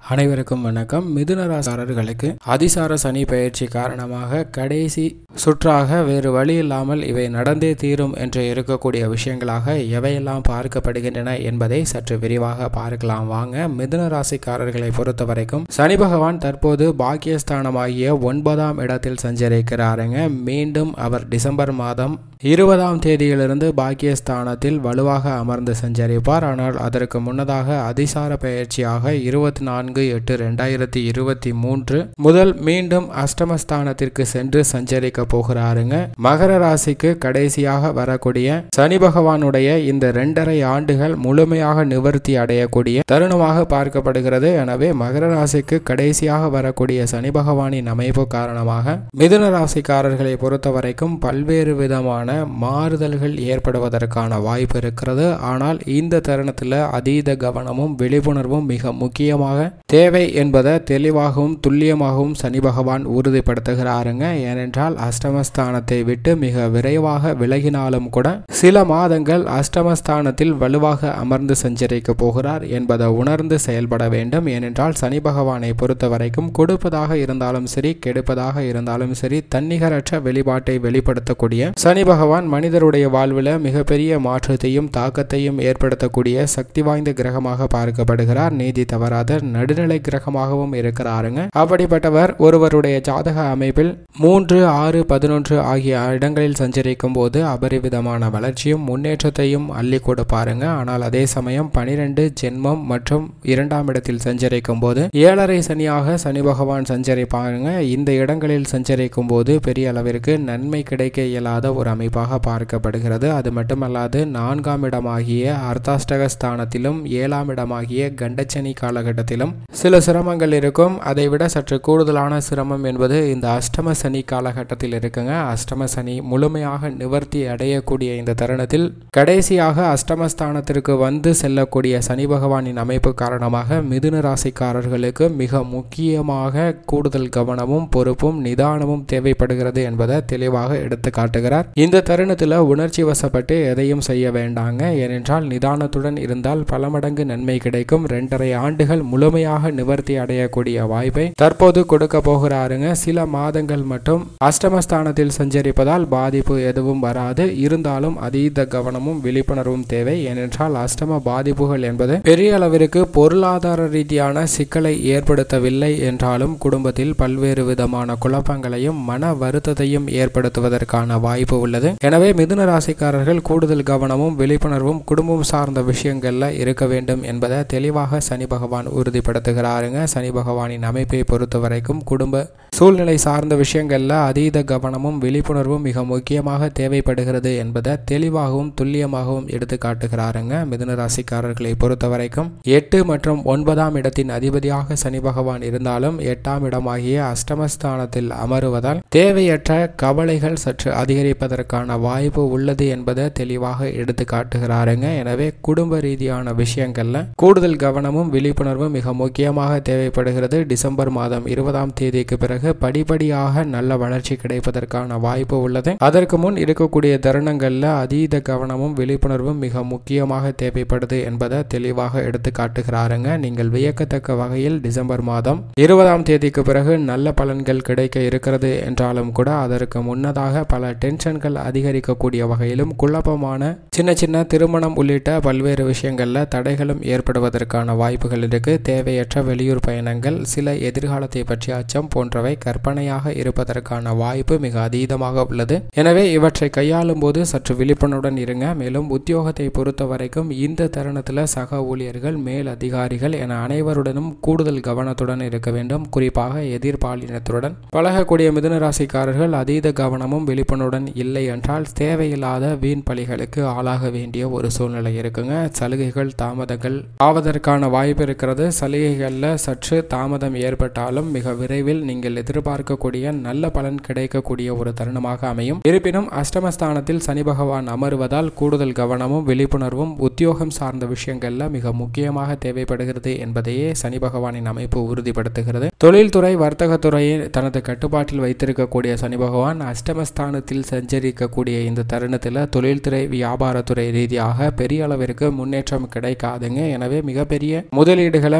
அனைவருக்கும் வணக்கம் மிதுனராசாரர்களுக்கு அதிசார சனி பயிற்சி காரணமாக கடைசி சுற்றாக வேறு வழி இல்லாமல் இவை நடந்தே தீரும் என்று இருக்கக்கூடிய விஷயங்களாக எவையெல்லாம் பார்க்கப்படுகின்றன என்பதை சற்று விரிவாக பார்க்கலாம் வாங்க மிதுன ராசிக்காரர்களை பொறுத்த வரைக்கும் சனி பகவான் தற்போது பாக்கியஸ்தானமாகிய ஒன்பதாம் இடத்தில் சஞ்சரிக்கிறாருங்க மீண்டும் அவர் டிசம்பர் மாதம் இருபதாம் தேதியிலிருந்து பாக்கியஸ்தானத்தில் வலுவாக அமர்ந்து சஞ்சரிப்பார் ஆனால் அதற்கு முன்னதாக அதிசார பயிற்சியாக இருபத்தி நான்கு எட்டு ரெண்டாயிரத்தி இருபத்தி மூன்று முதல் மீண்டும் அஷ்டமஸ்தானத்திற்கு சென்று சஞ்சரிக்க போகிறாருங்க மகர ராசிக்கு கடைசியாக வரக்கூடிய சனி பகவானுடைய இந்த இரண்டரை ஆண்டுகள் முழுமையாக நிவர்த்தி அடையக்கூடிய தருணமாக பார்க்கப்படுகிறது எனவே மகர ராசிக்கு கடைசியாக வரக்கூடிய சனி பகவானின் அமைப்பு காரணமாக மிதுன ராசிக்காரர்களை பொறுத்த வரைக்கும் பல்வேறு விதமான மாறுதல்கள் ஏற்படுவதற்கான வாய்ப்பு இருக்கிறது ஆனால் இந்த தருணத்தில் அதீத கவனமும் விழிப்புணர்வும் மிக முக்கியமாக தேவை என்பதை தெளிவாகவும் துல்லியமாகவும் சனி பகவான் உறுதிப்படுத்துகிறாருங்க ஏனென்றால் அஷ்டமஸ்தானத்தை விட்டு மிக விரைவாக விலகினாலும் கூட சில மாதங்கள் அஷ்டமஸ்தானத்தில் வலுவாக அமர்ந்து சஞ்சரிக்க போகிறார் என்பதை உணர்ந்து செயல்பட வேண்டும் ஏனென்றால் சனி பகவானை பொறுத்த வரைக்கும் கொடுப்பதாக இருந்தாலும் சரி கெடுப்பதாக இருந்தாலும் சரி தன்னிகரற்ற வெளிப்பாட்டை வெளிப்படுத்தக்கூடிய சனி பகவான் மனிதருடைய வாழ்வில் மிகப்பெரிய மாற்றத்தையும் தாக்கத்தையும் ஏற்படுத்தக்கூடிய சக்தி வாய்ந்த கிரகமாக பார்க்கப்படுகிறார் நீதி தவறாத நடுநிலை கிரகமாகவும் இருக்கிறாருங்க அப்படிப்பட்டவர் ஒருவருடைய ஜாதக அமைப்பில் மூன்று ஆறு பதினொன்று ஆகிய இடங்களில் சஞ்சரிக்கும் போது அபரிவிதமான வளர்ச்சியும் முன்னேற்றத்தையும் அள்ளி கொடுப்பாருங்க ஆனால் அதே சமயம் பனிரெண்டு ஜென்மம் மற்றும் இரண்டாம் இடத்தில் சஞ்சரிக்கும் போது ஏழரை சனியாக சனி பகவான் சஞ்சரிப்பாருங்க இந்த இடங்களில் சஞ்சரிக்கும் போது பெரிய அளவிற்கு நன்மை கிடைக்க இயலாத ஒரு அமைப்பாக பார்க்கப்படுகிறது அது மட்டுமல்லாது நான்காம் இடமாகிய அர்த்தாஷ்டக ஸ்தானத்திலும் ஏழாம் இடமாகிய கண்டச்சனி காலகட்டத்திலும் சில சிரமங்கள் இருக்கும் அதை விட சற்று கூடுதலான சிரமம் என்பது இந்த அஷ்டம சனி காலகட்டத்தில் இருக்குங்க அஷ்டம சனி முழுமையாக நிவர்த்தி அடையக்கூடிய இந்த தருணத்தில் கடைசியாக அஷ்டமஸ்தானத்திற்கு வந்து செல்லக்கூடிய சனி பகவானின் அமைப்பு காரணமாக மிதுன ராசிக்காரர்களுக்கு மிக முக்கியமாக கூடுதல் கவனமும் பொறுப்பும் நிதானமும் தேவைப்படுகிறது என்பதை தெளிவாக எடுத்து காட்டுகிறார் இந்த தருணத்தில் உணர்ச்சி வசப்பட்டு எதையும் செய்ய வேண்டாங்க ஏனென்றால் நிதானத்துடன் இருந்தால் பல மடங்கு நன்மை கிடைக்கும் ரெண்டரை ஆண்டுகள் முழுமையாக நிவர்த்தி அடையக்கூடிய வாய்ப்பை தற்போது கொடுக்க போகிறாருங்க சில மாதங்கள் மட்டும் அஷ்டமஸ்தானத்தில் சஞ்சரிப்பதால் பாதிப்பு எதுவும் வராது இருந்தாலும் அதீத கவனமும் விழிப்புணர்வும் தேவை ஏனென்றால் அஷ்டம பாதிப்புகள் என்பது பெரிய அளவிற்கு பொருளாதார ரீதியான சிக்கலை ஏற்படுத்தவில்லை என்றாலும் குடும்பத்தில் பல்வேறு விதமான குழப்பங்களையும் மன வருத்தத்தையும் ஏற்படுத்துவதற்கான வாய்ப்பு உள்ளது எனவே மிதுன ராசிக்காரர்கள் கூடுதல் கவனமும் விழிப்புணர்வும் குடும்பம் சார்ந்த விஷயங்கள்ல இருக்க வேண்டும் என்பதை தெளிவாக சனி பகவான் உறுதிப்படுத்துகிறாருங்க சனி பகவானின் அமைப்பை பொறுத்த வரைக்கும் குடும்ப சூழ்நிலை சார்ந்த விஷயங்கள்ல அதீத கவனமும் விழிப்புணர்வும் மிக முக்கியமாக தேவைப்படுகிறது என்பதை தெளிவாகவும் துல்லியமாகவும் எடுத்து காட்டுகிறாருங்க மிதுன ராசிக்காரர்களை பொறுத்த வரைக்கும் எட்டு மற்றும் ஒன்பதாம் இடத்தின் அதிபதியாக சனி பகவான் இருந்தாலும் எட்டாம் இடமாகிய அஷ்டமஸ்தானத்தில் அமருவதால் தேவையற்ற கவலைகள் சற்று அதிகரிப்பதற்கான வாய்ப்பு உள்ளது என்பதை தெளிவாக எடுத்து காட்டுகிறாருங்க எனவே குடும்ப ரீதியான விஷயங்கள்ல கூடுதல் கவனமும் விழிப்புணர்வும் மிக முக்கியமாக தேவைப்படுகிறது டிசம்பர் மாதம் இருபதாம் தேதிக்கு பிறகு படிப்படியாக நல்ல வளர்ச்சி கிடைப்பதற்கான வாய்ப்பு உள்ளது அதற்கு முன் இருக்கக்கூடிய தருணங்கள்ல அதீத கவனமும் விழிப்புணர்வும் மிக முக்கியமாக தேவைப்படுது என்பதை தெளிவாக எடுத்து காட்டுகிறாருங்க நீங்கள் வியக்கத்தக்க வகையில் டிசம்பர் மாதம் இருபதாம் தேதிக்கு பிறகு நல்ல பலன்கள் கிடைக்க இருக்கிறது என்றாலும் கூட அதற்கு முன்னதாக பல டென்ஷன்கள் அதிகரிக்கக்கூடிய வகையிலும் குழப்பமான சின்ன சின்ன திருமணம் உள்ளிட்ட பல்வேறு விஷயங்கள்ல தடைகளும் ஏற்படுவதற்கான வாய்ப்புகள் இருக்கு தேவையற்ற வெளியூர் பயணங்கள் சில எதிர்காலத்தை பற்றிய அச்சம் போன்றவை கற்பனையாக இருப்பதற்கான வாய்ப்பு மிக அதீதமாக உள்ளது எனவே இவற்றை கையாளும் போது சற்று விழிப்புணர்வுடன் இருங்க மேலும் உத்தியோகத்தை பொறுத்த வரைக்கும் இந்த தருணத்தில் சக ஊழியர்கள் மேல் அதிகாரிகள் என அனைவருடனும் கூடுதல் கவனத்துடன் இருக்க வேண்டும் குறிப்பாக எதிர்பாலினத்துடன் பழகக்கூடிய மிதுன ராசிக்காரர்கள் அதீத கவனமும் விழிப்புணர்வுடன் இல்லை என்றால் தேவையில்லாத வீண் பலிகளுக்கு ஆளாக வேண்டிய ஒரு சூழ்நிலை இருக்குங்க சலுகைகள் தாமதங்கள் ஆவதற்கான வாய்ப்பு இருக்கிறது சலுகைகளில் சற்று தாமதம் ஏற்பட்டாலும் மிக விரைவில் நீங்கள் எதிர்பார்க்கக்கூடிய நல்ல பலன் கிடைக்கக்கூடிய ஒரு தருணமாக அமையும் இருப்பினும் அஷ்டமஸ்தானத்தில் சனி பகவான் அமருவதால் கூடுதல் கவனமும் விழிப்புணர்வும் உத்தியோகம் சார்ந்த விஷயங்கள்ல மிக முக்கியமாக தேவைப்படுகிறது என்பதையே சனி பகவானின் அமைப்பு உறுதிப்படுத்துகிறது தொழில்துறை வர்த்தகத்துறையை தனது கட்டுப்பாட்டில் வைத்திருக்கக்கூடிய சனி பகவான் அஷ்டமஸ்தானத்தில் சஞ்சரிக்கக்கூடிய இந்த தருணத்தில் தொழில்துறை வியாபாரத்துறை ரீதியாக பெரிய அளவிற்கு முன்னேற்றம் கிடைக்காதுங்க எனவே மிகப்பெரிய முதலீடுகளை மிதுன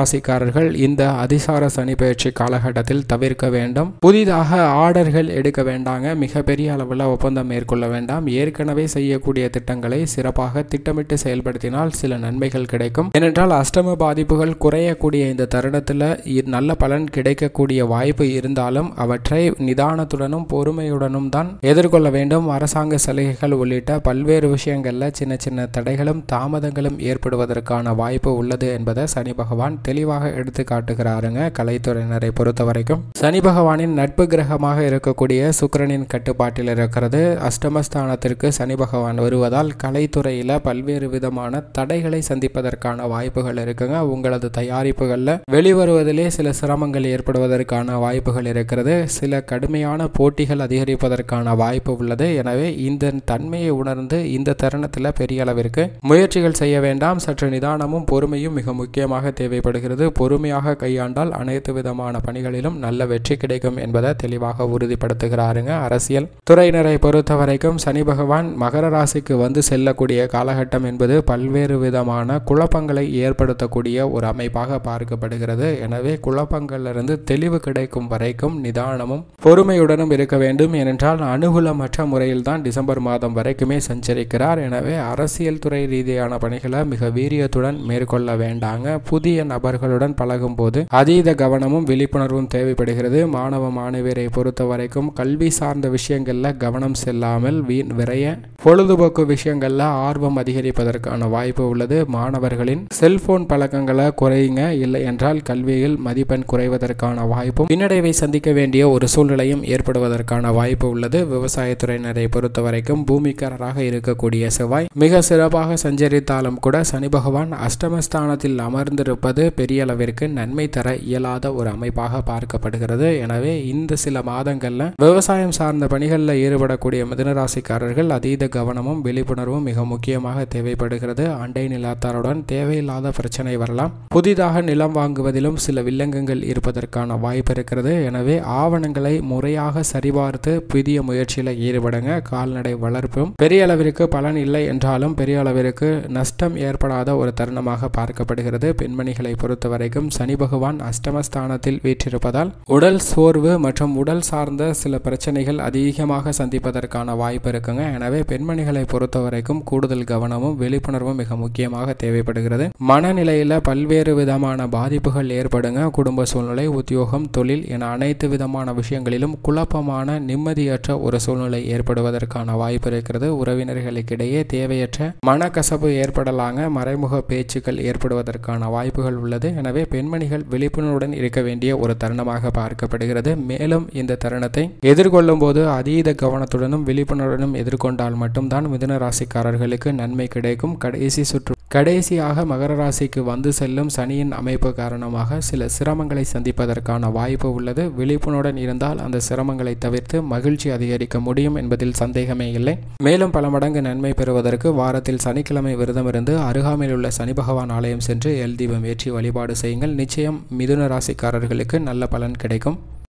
ராசிக்காரர்கள் இந்த அதிசார சனி பயிற்சி காலகட்டத்தில் தவிர்க்க வேண்டும் புதிதாக ஆர்டர்கள் எடுக்க வேண்டாங்க மிகப்பெரிய அளவில் ஒப்பந்தம் மேற்கொள்ள வேண்டாம் ஏற்கனவே செய்யக்கூடிய திட்டங்களை சிறப்பாக திட்டமிட்டு செயல்படுத்தினால் சில நன்மைகள் கிடைக்கும் ஏனென்றால் அஷ்டம பாதிப்புகள் குறையக்கூடிய இந்த தருணத்தில் நல்ல பலன் கிடைக்கக்கூடிய வாய்ப்பு இருந்தாலும் அவற்றை நிதானத்துடனும் பொறுமையுடனும் தான் எதிர்கொள்ள வேண்டும் அரசாங்க சலுகைகள் உள்ளிட்ட பல்வேறு விஷயங்கள்ல சின்ன சின்ன தடைகளும் தாமதங்களும் ஏற்படுவதற்கான வாய்ப்பு உள்ளது என்பதை சனி பகவான் தெளிவாக எடுத்து காட்டுகிறாருங்க கலைத்துறையினரை பொறுத்த வரைக்கும் சனி பகவானின் நட்பு கிரகமாக இருக்கக்கூடிய சுக்கிரனின் கட்டுப்பாட்டில் இருக்கிறது அஷ்டமஸ்தானத்திற்கு சனி பகவான் வருவதால் கலைத்துறையில பல்வேறு விதமான தடைகளை சந்திப்பதற்கான வாய்ப்புகள் இருக்குங்க உங்களது தயாரிப்புகளில் வெளிவருவதிலே சில சிரமங்கள் ஏற்படுவதற்கான வாய்ப்புகள் இருக்கிறது சில கடுமையான போட்டிகள் அதிகரிப்பதற்கான வாய்ப்பு உள்ளது எனவே இந்த தன்மையை உணர்ந்து இந்த தருணத்தில் பெரிய அளவிற்கு முயற்சிகள் செய்ய வேண்டாம் சற்று நிதானமும் பொறுமையும் மிக முக்கியமாக தேவைப்படுகிறது பொறுமையாக கையாண்டால் அனைத்து விதமான பணிகளிலும் நல்ல வெற்றி கிடைக்கும் என்பதை தெளிவாக உறுதிப்படுத்துகிறாருங்க அரசியல் துறையினரை பொறுத்த வரைக்கும் சனி பகவான் மகர ராசிக்கு வந்து செல்லக்கூடிய காலகட்டம் என்பது பல்வேறு விதமான குழப்பங்களை ஏற்படுத்தக்கூடிய ஒரு அமைப்பாக பார்க்கப்படுகிறது எனவே குழப்பங்களிலிருந்து தெளிவு கிடைக்கும் வரைக்கும் நிதானமும் பொறுமையுடனும் இருக்க வேண்டும் ஏனென்றால் அனுகூலமற்ற முறையில் தான் டிசம்பர் மாதம் வரைக்குமே சஞ்சரிக்கிறார் எனவே அரசியல் துறை ரீதியான பணிகளை மிக வீரியத்துடன் மேற்கொள்ள வேண்டாங்க புதிய நபர்களுடன் பழகும் போது அதீத கவனமும் விழிப்புணர்வும் தேவைப்படுகிறது மாணவ மாணவியரை பொறுத்த வரைக்கும் கல்வி சார்ந்த விஷயங்கள்ல கவனம் செல்லாமல் வீண் விரைய பொழுதுபோக்கு விஷயங்கள்ல ஆர்வம் அதிகரிப்பதற்கான வாய்ப்பு உள்ளது மாணவர்களின் செல்போன் பழக்கங்களை குறையுங்க இல்லை என்றால் கல்வியில் மதிப்பெண் குறைவதற்கான வாய்ப்பும் பின்னடைவை சந்திக்க வேண்டிய ஒரு சூழ்நிலையும் ஏற்படுவதற்கான வாய்ப்பு உள்ளது விவசாயத்துறையினரை பொறுத்த வரைக்கும் பூமிக்காரராக இருக்கக்கூடிய செவ்வாய் மிக சிறப்பாக சஞ்சரித்தாலும் கூட சனி பகவான் அஷ்டமஸ்தானத்தில் அமர்ந்திருப்பது பெரிய அளவிற்கு நன்மை தர இயலாத ஒரு அமைப்பாக பார்க்கப்படுகிறது எனவே இந்த சில மாதங்கள்ல விவசாயம் சார்ந்த பணிகளில் ஈடுபடக்கூடிய மிதனராசிக்காரர்கள் அதீத கவனமும் விழிப்புணர்வும் மிக முக்கியமாக தேவைப்படுகிறது அண்டை நிலத்தாருடன் தேவையில்லாத பிரச்சனை வரலாம் புதிதாக நிலம் வாங்குவதிலும் சில வில்லங்கங்கள் இருப்பதற்கான வாய்ப்பு இருக்கிறது எனவே ஆவணங்களை முறையாக சரிபார்த்து புதிய முயற்சியில் ஈடுபடுங்க கால்நடை வளர்ப்பும் பெரிய அளவிற்கு பலன் இல்லை என்றாலும் பெரிய அளவிற்கு நஷ்டம் ஏற்படாத ஒரு தருணமாக பார்க்கப்படுகிறது பெண்மணிகளை பொறுத்த வரைக்கும் சனி பகவான் அஷ்டமஸ்தானத்தில் வீற்றிருப்பதால் உடல் சோர்வு மற்றும் உடல் சார்ந்த சில பிரச்சனைகள் அதிகமாக சந்திப்பதற்கான வாய்ப்பு இருக்குங்க எனவே பெண்மணிகளை பொறுத்த வரைக்கும் கூடுதல் கவனமும் விழிப்புணர்வும் மிக முக்கியமாக தேவைப்படுகிறது மனநிலையில பல்வேறு விதமான பாதிப்புகள் ஏற்படுங்க குடும்ப சூழ்நிலை உத்தியோகம் தொழில் என அனைத்து விதமான விஷயங்களிலும் குழப்பமான நிம்மதியற்ற ஒரு சூழ்நிலை ஏற்படுவதற்கான வாய்ப்பு இருக்கிறது உறவினர்களுக்கிடையே தேவையற்ற மனக்கசப்பு ஏற்படலாங்க மறைமுக பேச்சுக்கள் ஏற்படுவதற்கான வாய்ப்புகள் உள்ளது எனவே பெண்மணிகள் விழிப்புணர்வுடன் இருக்க வேண்டிய ஒரு தருணமாக பார்க்கப்படுகிறது மேலும் இந்த தருணத்தை எதிர்கொள்ளும் போது அதீத கவனத்துடனும் விழிப்புணர்வுடனும் எதிர்கொண்டால் மட்டும்தான் மிதுன ராசிக்காரர்களுக்கு நன்மை கிடைக்கும் கடைசி சுற்று கடைசியாக மகர ராசிக்கு வந்து செல்லும் சனியின் அமைப்பு காரணமாக சில சிரமங்களை சந்திப்பதற்கான வாய்ப்பு உள்ளது விழிப்புணர்வுடன் இருந்தால் அந்த சிரமங்களை தவிர்த்து மகிழ்ச்சி அதிகரிக்க முடியும் என்பதில் சந்தேகமே இல்லை மேலும் பல மடங்கு நன்மை பெறுவதற்கு வாரத்தில் சனிக்கிழமை விரதம் இருந்து அருகாமையில் உள்ள சனி பகவான் ஆலயம் சென்று எல் தீபம் ஏற்றி வழிபாடு செய்யுங்கள் நிச்சயம் மிதுன ராசிக்காரர்களுக்கு நல்ல பலன் கிடைக்கும்